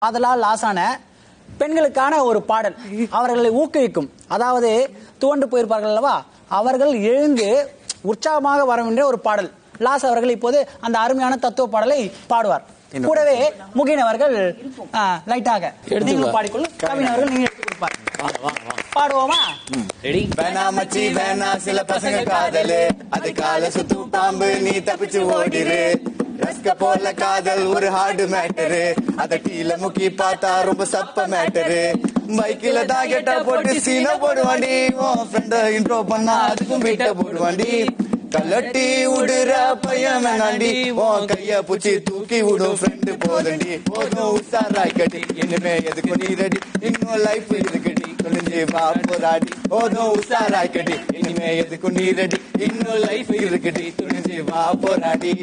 அதெல்லாம் லாஸான பெண்களுக்கான ஒரு பாடல் அவர்களை ஊக்குவிக்கும் அதாவது துவண்டு போயிருப்பார்கள் அல்லவா அவர்கள் எழுந்து உற்சாகமாக வர வேண்டிய ஒரு பாடல் லாஸ் அவர்கள் இப்போது அந்த அருமையான தத்துவ பாடலை பாடுவார் கூடவே முகின் அவர்கள் ஆ, லைட்டாக நீங்களும் பாடிக்கொள்ளும் கவின் அவர்கள் நீங்க எடுத்து கொடுப்பார் பாடுவோமா வேணா மச்சி வேணா சில பசங்க காதலு அது கால சுத்து பாம்பு நீ தப்பிச்சு ஓடிரு ரஸ்க போல காதல் ஒரு ஹார்டு மேட்டரு அத டீல முக்கி பார்த்தா ரொம்ப சப்ப மேட்டரு பைக்கில தான் கெட்டா போட்டு சீன போடுவாண்டி உன் ஃப்ரெண்ட இன்ட்ரோ பண்ணா அதுக்கும் வீட்ட போடுவாண்டி கலட்டி விடுற பையன் வேணாண்டி உன் கைய புச்சி தூக்கி விடும் ஃப்ரெண்டு போதண்டி போதும் உஷாராய் கட்டி இனிமே எதுக்கு நீ ரெடி இன்னும் லைஃப் இருக்குடி தொலைஞ்சு வா போராடி போதும் உஷாராய் கட்டி இனிமே எதுக்கு நீ ரெடி இன்னும் லைஃப் இருக்குடி துணிஞ்சு வா போராடி